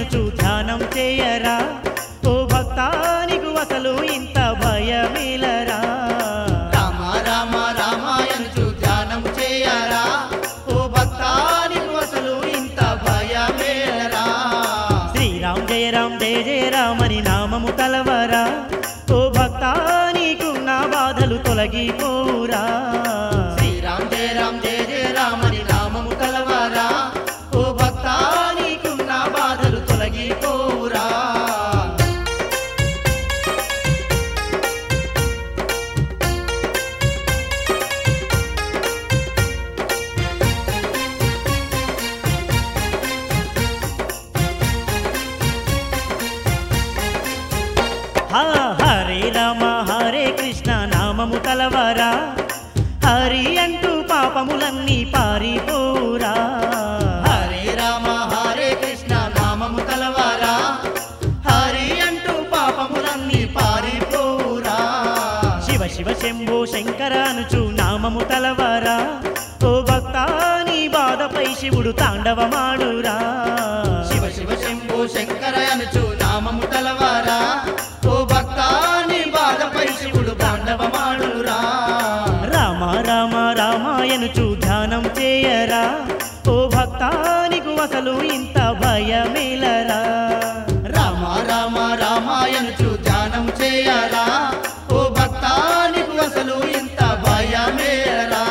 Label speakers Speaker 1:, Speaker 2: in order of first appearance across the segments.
Speaker 1: ఎనుచు ధ్యానం చేయరా ఓ భక్తానికి అసలు ఇంత భయమేలరా
Speaker 2: రామ రామ రామాయణు ధ్యానం చేయరా ఓ భక్తానికి అసలు ఇంత భయమేరా
Speaker 1: శ్రీరామ్ జయ రామ్ జయ జయ రామని నామము తలవరా ఓ భక్తానికున్న బాధలు తొలగిపోరా
Speaker 2: శ్రీరామ్ జయ రామ్ జయ జయ రామని నామము కలవరా ఓ భక్తానికున్న బాధలు తొలగిపోరా
Speaker 1: హా హరే రామ హరే కృష్ణ నామము తలవరా హరి అంటూ పాపములన్నీ పారిపోరా
Speaker 2: హరే రామ హరే కృష్ణ నామము కలవరా హరి అంటూ పాపములన్నీ పారిపోరా
Speaker 1: శివ శివ శంభో శంకర అనుచు నామము తలవరా ఓ భక్తాని బాధపై శివుడు తాండవమాడురా
Speaker 2: శివ శివ శంభో శంకర అనుచు నామము కలవరా ఓ భక్తాని బాధపై శివుడు తాండవమాడురా
Speaker 1: రామ రామ రామాయణుచు ధ్యానం చేయరా ఓ భక్తానికి అసలు ఇంత భయమేలరా
Speaker 2: రామ రామ రామాయణు ధ్యానం చేయరా ఓ భక్తానికి అసలు ఇంత భయమేరా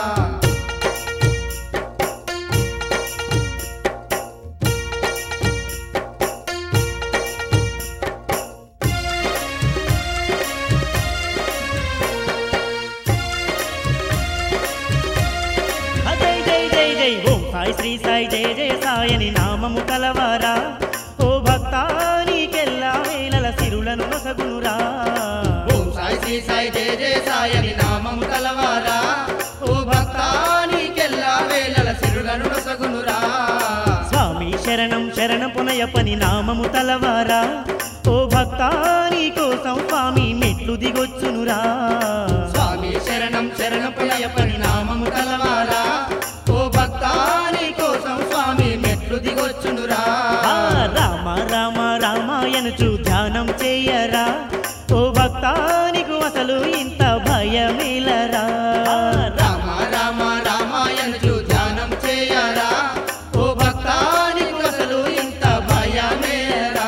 Speaker 1: జై జై జై జై ఓం సాయి శ్రీ సాయి జయ జయ సాయని నామము కలవరా ఓ భక్తానికెల్లా వేలల సిరులను నొసగునురా
Speaker 2: ఓం సాయి శ్రీ సాయి జయ జయ సాయని నామము కలవారా ఓ భక్తానికెల్లా వేళల సిరులను నొసగునురా
Speaker 1: స్వామి శరణం శరణ పునయపని నామము తలవరా ఓ భక్తాని కోసం స్వామి మెట్లు దిగొచ్చునురా
Speaker 2: స్వామి శరణం శరణ పులయపని నామము కలవారా ఓ భక్తాని కోసం స్వామి మెట్లు దిగొచ్చునురా
Speaker 1: ఆ రామ రామ రామాయణుచు ధ్యానం చేయరా ఓ భక్తానికి అసలు ఇంత భయమేలరా
Speaker 2: రామ రామ రామాయణు ధ్యానం చేయరా ఓ భక్తానికి అసలు ఇంత భయమేరా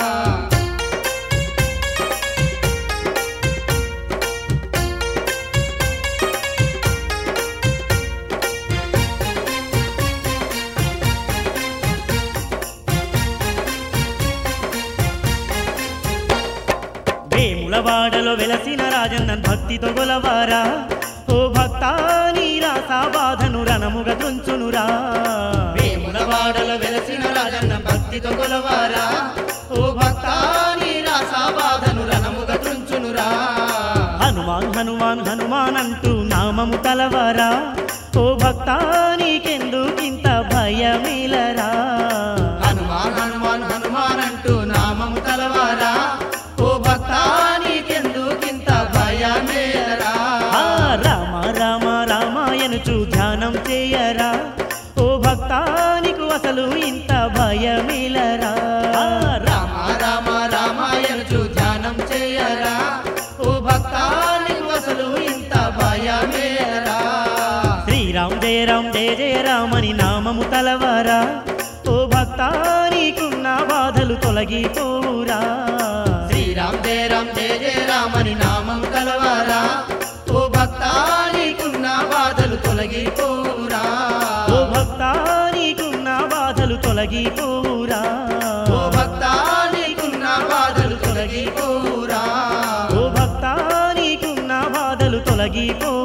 Speaker 1: వేములవాడలో వెలసిన రాజన్నన్ భక్తితో గొలవారా ఓ భక్తాని రాసా బాధను రణముగా తుంచునురా
Speaker 2: వేములవాడలో వెలసిన రాజన్న భక్తితో కొలవారా ఓ భక్తాని రాసా బాధను రణముగా తుంచునురా
Speaker 1: హనుమాన్ హనుమాన్ హనుమాన్ అంటూ నామము తలవరా ఓ భక్తానికెందుకింత భయమేలరా
Speaker 2: హనుమాన్ హనుమాన్ హనుమాన్ అంటూ నామము తలవారా ఓ భక్తానికెందుకింత భయమేరా
Speaker 1: ఆ రామ రామ రామాయణుచు ధ్యానం చేయరా ఓ భక్తానికి అసలు ఇంత భయమేలరా ఆ
Speaker 2: రామ రామ రామాయణు ధ్యానం చేయరా ఓ భక్తానికి అసలు ఇంత భయమేరా
Speaker 1: శ్రీరామ్ జయ రామ్ జయ జయ రామని నామము తలవరా ఓ భక్తానికున్న బాధలు తొలగిపోరా
Speaker 2: శ్రీరామ్ జయ రామ్ జయ జయ రామని నామం కలవారా ఓ భక్తానికున్న బాధలు తొలగిపోరా
Speaker 1: ఓ భక్తానికున్న బాధలు తొలగిపోరా
Speaker 2: ఓ భక్తానికున్న బాధలు తొలగిపోరా
Speaker 1: ఓ భక్తానికున్న బాధలు తొలగిపో